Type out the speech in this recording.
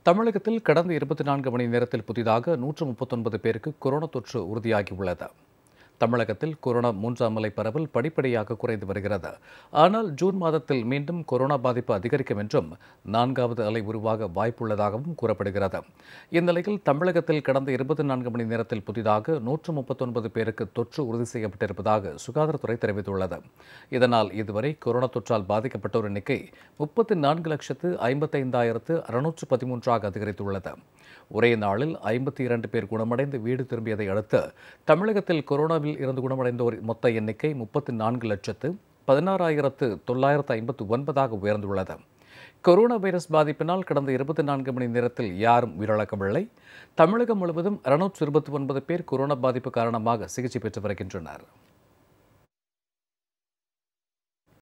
தமிழகத்தில் கடந்த இருபத்தி நான்கு மணி நேரத்தில் புதிதாக நூற்று முப்பத்தொன்பது பேருக்கு கொரோனா தொற்று உறுதியாகியுள்ளது தமிழகத்தில் கொரோனா மூன்றாம் அலை பரவல் படிப்படியாக குறைந்து வருகிறது ஆனால் ஜூன் மாதத்தில் மீண்டும் கொரோனா பாதிப்பு அதிகரிக்கும் என்றும் நான்காவது அலை உருவாக வாய்ப்புள்ளதாகவும் கூறப்படுகிறது இந்நிலையில் தமிழகத்தில் கடந்த இருபத்தி நான்கு மணி நேரத்தில் புதிதாக நூற்று முப்பத்தொன்பது பேருக்கு தொற்று உறுதி செய்யப்பட்டிருப்பதாக சுகாதாரத்துறை தெரிவித்துள்ளது இதனால் இதுவரை கொரோனா தொற்றால் பாதிக்கப்பட்டோர் எண்ணிக்கை முப்பத்தி நான்கு லட்சத்து ஐம்பத்தைந்தாயிரத்து அறுநூற்று பதிமூன்றாக அதிகரித்துள்ளது ஒரே நாளில் ஐம்பத்தி இரண்டு பேர் குணமடைந்து வீடு திரும்பியதை அடுத்து தமிழகத்தில் கொரோனாவில் இருந்து குணமடைந்தோர் மொத்த எண்ணிக்கை முப்பத்தி நான்கு லட்சத்து பதினாறாயிரத்து தொள்ளாயிரத்து ஐம்பத்து ஒன்பதாக உயர்ந்துள்ளது கொரோனா வைரஸ் பாதிப்பினால் கடந்த இருபத்தி நான்கு மணி நேரத்தில் யாரும் உயிரிழக்கவில்லை தமிழகம் முழுவதும் அறுநூற்று இருபத்தி ஒன்பது பேர் கொரோனா பாதிப்பு காரணமாக சிகிச்சை பெற்று வருகின்றனர்